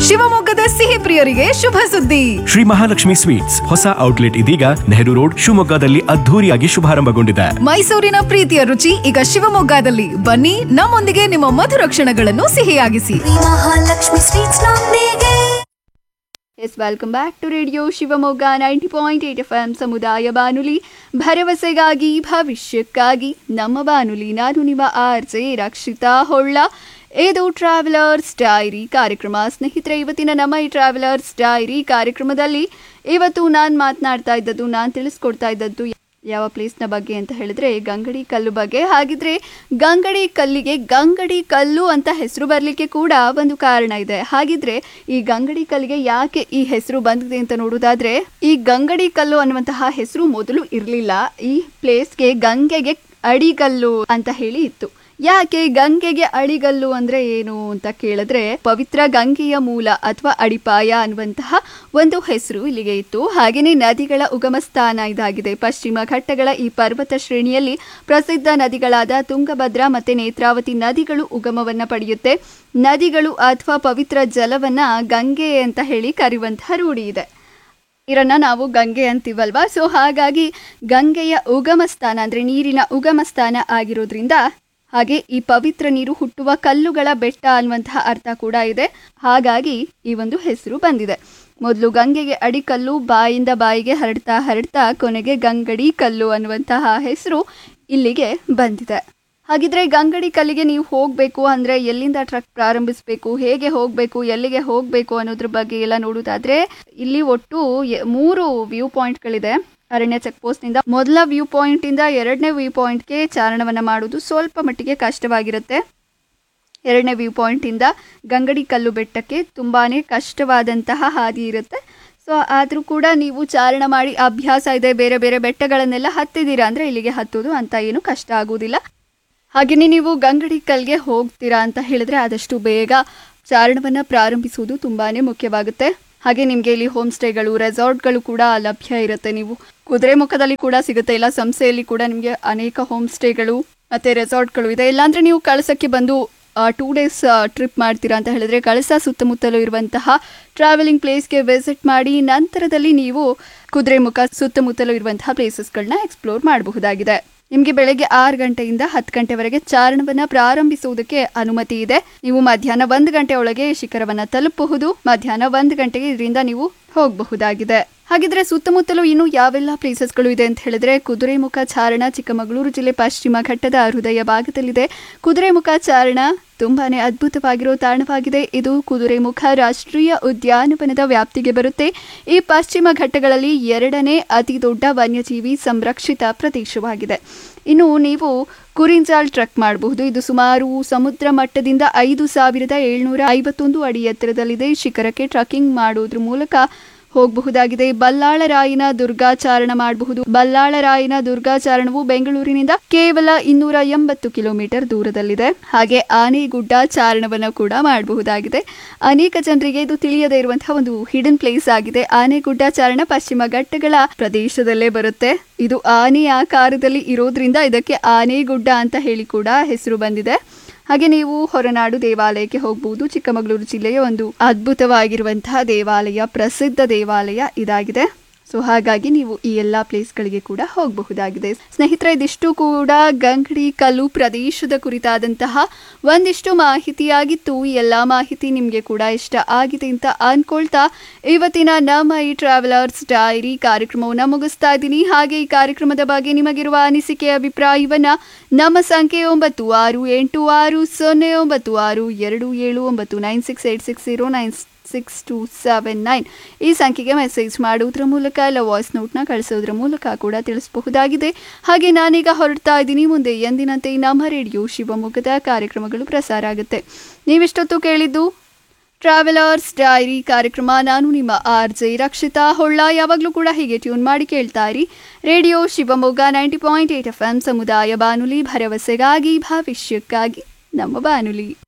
ಶಿವಮೊಗ್ಗದ ಸಿಹಿ ಪ್ರಿಯರಿಗೆ ಶುಭ ಸುದ್ದಿ ಶ್ರೀ ಮಹಾಲಕ್ಷ್ಮಿ ಸ್ವೀಟ್ಸ್ ಹೊಸ ಔಟ್ಲೆಟ್ ಇದೀಗ ನೆಹರು ರೋಡ್ ಶಿವಮೊಗ್ಗದಲ್ಲಿ ಅದ್ಧೂರಿಯಾಗಿ ಶುಭಾರಂಭಗೊಂಡಿದೆ ಮೈಸೂರಿನ ಪ್ರೀತಿಯ ರುಚಿ ಈಗ ಶಿವಮೊಗ್ಗದಲ್ಲಿ ಬನ್ನಿ ನಮ್ಮೊಂದಿಗೆ ನಿಮ್ಮ ಮಧುರ ಕ್ಷಣಗಳನ್ನು ಸಿಹಿಯಾಗಿಸಿ ಮಹಾಲಕ್ಷ್ಮಿ ಸ್ವೀಟ್ಸ್ ನೊಂದಿಗೆ yes welcome back to radio Shivamogga ninety point eight F M ಸಮುದಾಯ ಬಾನುಲಿ ಭರವಸೆಗಾಗಿ ಭವಿಷ್ಯಕ್ಕಾಗಿ ನಮ್ಮ ಬಾನುಲಿ ನಾನು ನಿಮ್ಮ ಆರ್ ಜೆ ರಕ್ಷಿತಾ ಹೊಳ್ಳ ಇದು ಟ್ರಾವೆಲರ್ಸ್ ಡೈರಿ ಕಾರ್ಯಕ್ರಮ ಸ್ನೇಹಿತರೆ ಇವತ್ತಿನ ನಮ್ಮ ಈ ಟ್ರಾವೆಲರ್ಸ್ ಡೈರಿ ಕಾರ್ಯಕ್ರಮದಲ್ಲಿ ಇವತ್ತು ನಾನು ಮಾತನಾಡ್ತಾ ಇದ್ದದ್ದು ನಾನು ತಿಳಿಸ್ಕೊಡ್ತಾ ಇದ್ದದ್ದು ಯಾವ ಪ್ಲೇಸ್ನ ಬಗ್ಗೆ ಅಂತ ಹೇಳಿದ್ರೆ ಗಂಗಡಿ ಕಲ್ಲು ಬಗ್ಗೆ ಹಾಗಿದ್ರೆ ಗಂಗಡಿ ಕಲ್ಲಿಗೆ ಗಂಗಡಿ ಕಲ್ಲು ಅಂತ ಹೆಸರು ಬರಲಿಕ್ಕೆ ಕೂಡ ಒಂದು ಕಾರಣ ಇದೆ ಹಾಗಿದ್ರೆ ಈ ಗಂಗಡಿ ಕಲ್ಲಿಗೆ ಯಾಕೆ ಈ ಹೆಸರು ಬಂದಿದೆ ಅಂತ ನೋಡೋದಾದ್ರೆ ಈ ಗಂಗಡಿ ಕಲ್ಲು ಅನ್ನುವಂತಹ ಹೆಸರು ಮೊದಲು ಇರಲಿಲ್ಲ ಈ ಪ್ಲೇಸ್ಗೆ ಗಂಗೆಗೆ ಅಡಿಗಲ್ಲು ಅಂತ ಹೇಳಿ ಇತ್ತು ಯಾಕೆ ಗಂಗೆಗೆ ಅಡಿಗಲ್ಲು ಅಂದ್ರೆ ಏನು ಅಂತ ಕೇಳಿದ್ರೆ ಪವಿತ್ರ ಗಂಗೆಯ ಮೂಲ ಅಥವಾ ಅಡಿಪಾಯ ಅನ್ನುವಂತಹ ಒಂದು ಹೆಸರು ಇಲ್ಲಿಗೆ ಇತ್ತು ಹಾಗೆಯೇ ನದಿಗಳ ಉಗಮ ಸ್ಥಾನ ಇದಾಗಿದೆ ಪಶ್ಚಿಮ ಘಟ್ಟಗಳ ಈ ಪರ್ವತ ಶ್ರೇಣಿಯಲ್ಲಿ ಪ್ರಸಿದ್ಧ ನದಿಗಳಾದ ತುಂಗಭದ್ರಾ ಮತ್ತೆ ನೇತ್ರಾವತಿ ನದಿಗಳು ಉಗಮವನ್ನ ಪಡೆಯುತ್ತೆ ನದಿಗಳು ಅಥವಾ ಪವಿತ್ರ ಜಲವನ್ನ ಗಂಗೆ ಅಂತ ಹೇಳಿ ಕರೆಯುವಂತಹ ರೂಢಿ ಇದೆ ನೀರನ್ನ ನಾವು ಗಂಗೆ ಅಂತೀವಲ್ವಾ ಸೊ ಹಾಗಾಗಿ ಗಂಗೆಯ ಉಗಮ ಸ್ಥಾನ ಅಂದ್ರೆ ನೀರಿನ ಉಗಮ ಸ್ಥಾನ ಆಗಿರೋದ್ರಿಂದ ಹಾಗೆ ಈ ಪವಿತ್ರ ನೀರು ಹುಟ್ಟುವ ಕಲ್ಲುಗಳ ಬೆಟ್ಟ ಅನ್ನುವಂತಹ ಅರ್ಥ ಕೂಡ ಇದೆ ಹಾಗಾಗಿ ಈ ಒಂದು ಹೆಸರು ಬಂದಿದೆ ಮೊದಲು ಗಂಗೆಗೆ ಅಡಿಕಲ್ಲು ಬಾಯಿಂದ ಬಾಯಿಗೆ ಹರಡ್ತಾ ಹರಡ್ತಾ ಕೊನೆಗೆ ಗಂಗಡಿ ಕಲ್ಲು ಅನ್ನುವಂತಹ ಹೆಸರು ಇಲ್ಲಿಗೆ ಬಂದಿದೆ ಹಾಗಿದ್ರೆ ಗಂಗಡಿ ಕಲ್ಲಿಗೆ ನೀವು ಹೋಗಬೇಕು ಅಂದರೆ ಎಲ್ಲಿಂದ ಟ್ರಕ್ ಪ್ರಾರಂಭಿಸಬೇಕು ಹೇಗೆ ಹೋಗಬೇಕು ಎಲ್ಲಿಗೆ ಹೋಗಬೇಕು ಅನ್ನೋದ್ರ ಬಗ್ಗೆ ಎಲ್ಲ ನೋಡೋದಾದ್ರೆ ಇಲ್ಲಿ ಒಟ್ಟು ಎ- ಮೂರು ವ್ಯೂ ಪಾಯಿಂಟ್ಗಳಿದೆ ಅರಣ್ಯ ಚೆಕ್ ಪೋಸ್ಟ್ನಿಂದ ಮೊದಲ ವ್ಯೂ ಪಾಯಿಂಟಿಂದ ಎರಡನೇ ವ್ಯೂ ಪಾಯಿಂಟ್ಗೆ ಚಾರಣವನ್ನು ಮಾಡೋದು ಸ್ವಲ್ಪ ಮಟ್ಟಿಗೆ ಕಷ್ಟವಾಗಿರುತ್ತೆ ಎರಡನೇ ವ್ಯೂ ಪಾಯಿಂಟಿಂದ ಗಂಗಡಿ ಕಲ್ಲು ಬೆಟ್ಟಕ್ಕೆ ತುಂಬಾ ಕಷ್ಟವಾದಂತಹ ಹಾದಿ ಇರುತ್ತೆ ಸೊ ಆದರೂ ಕೂಡ ನೀವು ಚಾರಣ ಮಾಡಿ ಅಭ್ಯಾಸ ಇದೆ ಬೇರೆ ಬೇರೆ ಬೆಟ್ಟಗಳನ್ನೆಲ್ಲ ಹತ್ತಿದ್ದೀರಾ ಅಂದರೆ ಇಲ್ಲಿಗೆ ಹತ್ತೋದು ಅಂತ ಏನು ಕಷ್ಟ ಆಗುವುದಿಲ್ಲ ಹಾಗೆಯೇ ನೀವು ಗಂಗಡಿ ಕಲ್ಗೆ ಹೋಗ್ತೀರಾ ಅಂತ ಹೇಳಿದ್ರೆ ಆದಷ್ಟು ಬೇಗ ಚಾರಣವನ್ನು ಪ್ರಾರಂಭಿಸುವುದು ತುಂಬಾ ಮುಖ್ಯವಾಗುತ್ತೆ ಹಾಗೆ ನಿಮಗೆ ಇಲ್ಲಿ ಹೋಮ್ ಸ್ಟೇಗಳು ರೆಸಾರ್ಟ್ಗಳು ಕೂಡ ಲಭ್ಯ ಇರುತ್ತೆ ನೀವು ಕುದುರೆ ಮುಖದಲ್ಲಿ ಕೂಡ ಸಿಗುತ್ತೆ ಇಲ್ಲ ಸಂಸ್ಥೆಯಲ್ಲಿ ಕೂಡ ನಿಮಗೆ ಅನೇಕ ಹೋಮ್ ಸ್ಟೇಗಳು ಮತ್ತು ರೆಸಾರ್ಟ್ಗಳು ಇದೆ ಇಲ್ಲಾಂದರೆ ನೀವು ಕಳಸಕ್ಕೆ ಬಂದು ಟೂ ಡೇಸ್ ಟ್ರಿಪ್ ಮಾಡ್ತೀರಾ ಅಂತ ಹೇಳಿದ್ರೆ ಕಳಸ ಸುತ್ತಮುತ್ತಲೂ ಇರುವಂತಹ ಟ್ರಾವೆಲಿಂಗ್ ಪ್ಲೇಸ್ಗೆ ವಿಸಿಟ್ ಮಾಡಿ ನಂತರದಲ್ಲಿ ನೀವು ಕುದುರೆಮುಖ ಸುತ್ತಮುತ್ತಲೂ ಇರುವಂತಹ ಪ್ಲೇಸಸ್ಗಳನ್ನ ಎಕ್ಸ್ಪ್ಲೋರ್ ಮಾಡಬಹುದಾಗಿದೆ ನಿಮಗೆ ಬೆಳಗ್ಗೆ ಆರು ಗಂಟೆಯಿಂದ ಹತ್ತು ಗಂಟೆವರೆಗೆ ಚಾರಣವನ್ನ ಪ್ರಾರಂಭಿಸುವುದಕ್ಕೆ ಅನುಮತಿ ಇದೆ ನೀವು ಮಧ್ಯಾಹ್ನ ಒಂದು ಗಂಟೆ ಒಳಗೆ ಶಿಖರವನ್ನ ತಲುಪಬಹುದು ಮಧ್ಯಾಹ್ನ ಒಂದು ಗಂಟೆಗೆ ಇದರಿಂದ ನೀವು ಹೋಗಬಹುದಾಗಿದೆ ಹಾಗಿದ್ರೆ ಸುತ್ತಮುತ್ತಲೂ ಇನ್ನು ಯಾವೆಲ್ಲ ಪ್ಲೇಸಸ್ಗಳು ಇದೆ ಅಂತ ಹೇಳಿದ್ರೆ ಕುದುರೆಮುಖ ಚಾರಣ ಚಿಕ್ಕಮಗಳೂರು ಜಿಲ್ಲೆ ಪಶ್ಚಿಮ ಘಟ್ಟದ ಹೃದಯ ಭಾಗದಲ್ಲಿದೆ ಕುದುರೆಮುಖ ಚಾರಣ ತುಂಬಾನೇ ಅದ್ಭುತವಾಗಿರೋ ತಾಣವಾಗಿದೆ ಇದು ಕುದುರೆಮುಖ ರಾಷ್ಟ್ರೀಯ ಉದ್ಯಾನವನದ ವ್ಯಾಪ್ತಿಗೆ ಬರುತ್ತೆ ಈ ಪಶ್ಚಿಮ ಘಟ್ಟಗಳಲ್ಲಿ ಎರಡನೇ ಅತಿ ದೊಡ್ಡ ವನ್ಯಜೀವಿ ಸಂರಕ್ಷಿತ ಪ್ರದೇಶವಾಗಿದೆ ಇನ್ನು ನೀವು ಕುರಿಂಜಾಲ್ ಟ್ರಕ್ ಮಾಡಬಹುದು ಇದು ಸುಮಾರು ಸಮುದ್ರ ಮಟ್ಟದಿಂದ ಐದು ಸಾವಿರದ ಏಳ್ನೂರ ಐವತ್ತೊಂದು ಅಡಿ ಎತ್ತರದಲ್ಲಿದೆ ಶಿಖರಕ್ಕೆ ಟ್ರಕ್ಕಿಂಗ್ ಮಾಡೋದ್ರ ಮೂಲಕ ಹೋಗಬಹುದಾಗಿದೆ ಬಲ್ಲಾಳರಾಯನ ದುರ್ಗಾಚಾರಣ ಮಾಡಬಹುದು ಬಲ್ಲಾಳರಾಯನ ದುರ್ಗಾಚಾರಣವು ಬೆಂಗಳೂರಿನಿಂದ ಕೇವಲ ಇನ್ನೂರ ಎಂಬತ್ತು ಕಿಲೋಮೀಟರ್ ದೂರದಲ್ಲಿದೆ ಹಾಗೆ ಆನೆಗುಡ್ಡ ಚಾರಣವನ್ನು ಕೂಡ ಮಾಡಬಹುದಾಗಿದೆ ಅನೇಕ ಜನರಿಗೆ ಇದು ತಿಳಿಯದೇ ಇರುವಂತಹ ಒಂದು ಹಿಡನ್ ಪ್ಲೇಸ್ ಆಗಿದೆ ಆನೆಗುಡ್ಡ ಚಾರಣ ಪಶ್ಚಿಮ ಘಟ್ಟಗಳ ಪ್ರದೇಶದಲ್ಲೇ ಬರುತ್ತೆ ಇದು ಆನೆ ಆಕಾರದಲ್ಲಿ ಇರೋದ್ರಿಂದ ಇದಕ್ಕೆ ಆನೆಗುಡ್ಡ ಅಂತ ಹೇಳಿ ಕೂಡ ಹೆಸರು ಬಂದಿದೆ ಹಾಗೆ ನೀವು ಹೊರನಾಡು ದೇವಾಲಯಕ್ಕೆ ಹೋಗಬಹುದು ಚಿಕ್ಕಮಗಳೂರು ಜಿಲ್ಲೆಯ ಒಂದು ಅದ್ಭುತವಾಗಿರುವಂತಹ ದೇವಾಲಯ ಪ್ರಸಿದ್ಧ ದೇವಾಲಯ ಇದಾಗಿದೆ ಸೊ ಹಾಗಾಗಿ ನೀವು ಈ ಎಲ್ಲ ಪ್ಲೇಸ್ಗಳಿಗೆ ಕೂಡ ಹೋಗಬಹುದಾಗಿದೆ ಸ್ನೇಹಿತರೆ ಇದಿಷ್ಟು ಕೂಡ ಗಂಗಡಿ ಕಲ್ಲು ಪ್ರದೇಶದ ಕುರಿತಾದಂತಹ ಒಂದಿಷ್ಟು ಮಾಹಿತಿಯಾಗಿತ್ತು ಈ ಎಲ್ಲ ಮಾಹಿತಿ ನಿಮಗೆ ಕೂಡ ಇಷ್ಟ ಆಗಿದೆ ಅಂತ ಅನ್ಕೊಳ್ತಾ ಇವತ್ತಿನ ನಮ್ಮ ಈ ಟ್ರಾವೆಲರ್ಸ್ ಡೈರಿ ಕಾರ್ಯಕ್ರಮವನ್ನು ಮುಗಿಸ್ತಾ ಇದ್ದೀನಿ ಹಾಗೆ ಈ ಕಾರ್ಯಕ್ರಮದ ಬಗ್ಗೆ ನಿಮಗಿರುವ ಅನಿಸಿಕೆ ಅಭಿಪ್ರಾಯವನ್ನ ನಮ್ಮ ಸಂಖ್ಯೆ ಒಂಬತ್ತು ಆರು ಎಂಟು ಆರು ಸೊನ್ನೆ ಒಂಬತ್ತು ಆರು ಎರಡು ಏಳು ಒಂಬತ್ತು nine six eight six zero nine six two seven nine ಈ ಸಂಖ್ಯೆಗೆ ಮೆಸೇಜ್ ಮಾಡುವುದರ ಮೂಲಕ ಇಲ್ಲ ವಾಯ್ಸ್ ನೋಟ್ನ ಕಳಿಸೋದ್ರ ಮೂಲಕ ಕೂಡ ತಿಳಿಸಬಹುದಾಗಿದೆ ಹಾಗೆ ನಾನೀಗ ಹೊರಡ್ತಾ ಇದ್ದೀನಿ ಮುಂದೆ ಎಂದಿನಂತೆ ನಮ್ಮ ರೇಡಿಯೋ ಶಿವಮೊಗ್ಗದ ಕಾರ್ಯಕ್ರಮಗಳು ಪ್ರಸಾರ ಆಗುತ್ತೆ ನೀವಿಷ್ಟೊತ್ತು ಕೇಳಿದ್ದು ಟ್ರಾವೆಲರ್ಸ್ ಡೈರಿ ಕಾರ್ಯಕ್ರಮ ನಾನು ನಿಮ್ಮ ಆರ್ ಜೆ ರಕ್ಷಿತಾ ಹೊಳ್ಳ ಯಾವಾಗಲೂ ಕೂಡ ಹೀಗೆ ಟ್ಯೂನ್ ಮಾಡಿ ಕೇಳ್ತಾ ಇರಿ radio Shivamogga ninety point eight F M ಸಮುದಾಯ ಬಾನುಲಿ ಭರವಸೆಗಾಗಿ ಭವಿಷ್ಯಕ್ಕಾಗಿ ನಮ್ಮ ಬಾನುಲಿ